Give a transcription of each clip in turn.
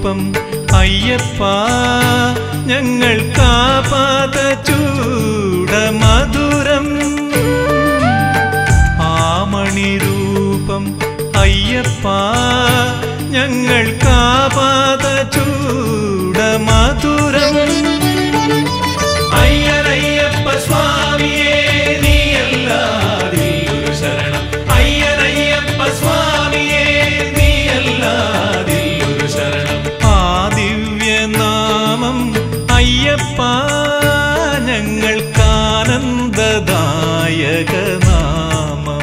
ആമണിരൂപം അയ്യപ്പ ഞങ്ങൾക്കാപാത ചൂട മധുരം ആമണിരൂപം അയ്യപ്പ ഞങ്ങൾക്കാപാത ചൂട മധുരം അയ്യനയ്യപ്പ സ്വാമിയേ നീയല്ലാതെ ഒരു ശരണം അയ്യനയ്യപ്പ സ്വാമിയേ നീയല്ലാതെ ഒരു ശരണം ആ ദിവ്യനാമം അയ്യപ്പ ഞങ്ങൾക്കാനന്ദദായക നാമം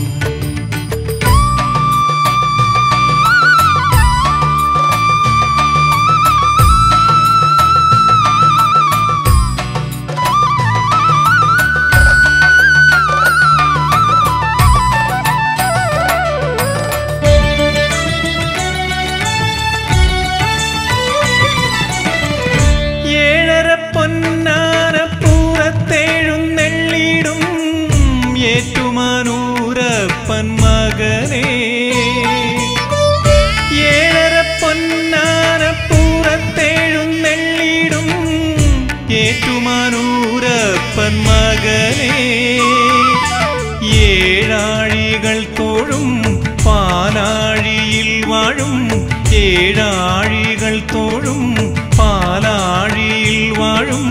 ഏഴര പൊന്നാന പൂരത്തെഴുന്നെള്ളിടും ഏറ്റുമാനൂരപ്പൻ മകനേ ഏഴര പൊന്നാന പൂരത്തെഴുന്നെള്ളിടും ഏറ്റുമാനൂരപ്പൻ മകനേ ഏഴാഴികൾ തോഴും പാലാഴിയിൽ വാഴും ഏഴാഴികൾ തോഴും പാലാഴിയിൽ വാഴും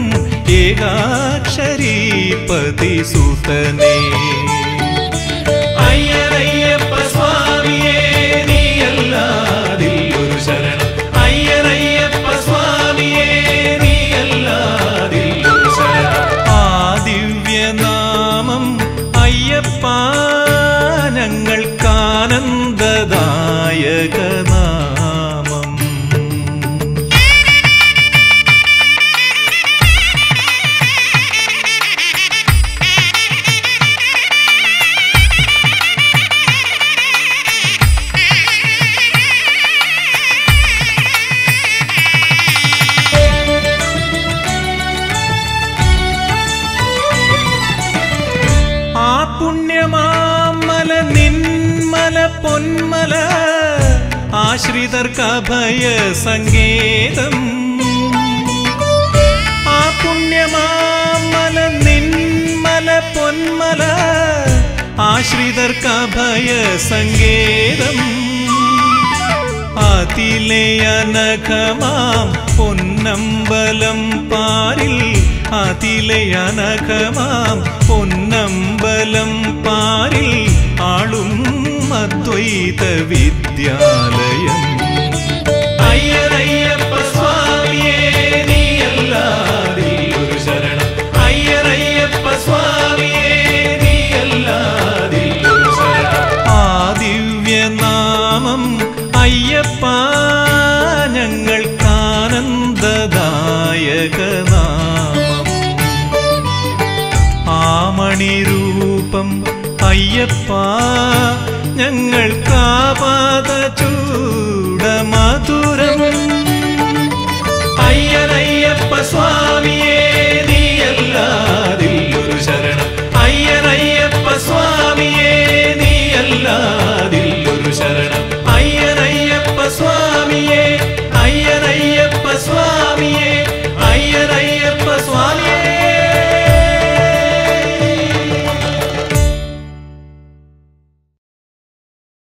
ഏകാക്ഷരീപതി സുതനേ അയ്യനയ്യപ്പ സ്വാമിയേ നീയല്ലാതിൽ ഒരു ശരണം അയ്യനയ്യപ്പ സ്വാമിയേ നീയല്ലാതിൽ ഒരു ശരണം ആ ദിവ്യനാമം അയ്യപ്പ ഞങ്ങൾക്കാനന്ദദായക നാമം ആ പുണ്യമാമല നിന്മല പൊന്മല ആശ്രിതർക്ക് അഭയ സങ്കേതം ആ പുണ്യമാമല നിന്മല പൊന്മല ആശ്രിതർക്ക് അഭയ സങ്കേതം അതിലയനഖമാം പൊന്നമ്പലം പാരിൽ അതിലയനഖമാം പൊന്നമ്പലം പാരിൽ ആളും അദ്വൈത വിദ്യാലയം അയ്യനയ്യപ്പ സ്വാമിയേ നീയല്ലാതെ ഒരു ശരണം അയ്യനയ്യപ്പ സ്വാമിയേ നീയല്ലാതെ ഒരു ശരണം ആ ദിവ്യനാമം അയ്യപ്പ ഞങ്ങൾക്കാനന്ദദായക നാമം ആമണിരൂപം അയ്യപ്പ ഞങ്ങൾക്കാപാത ചൂ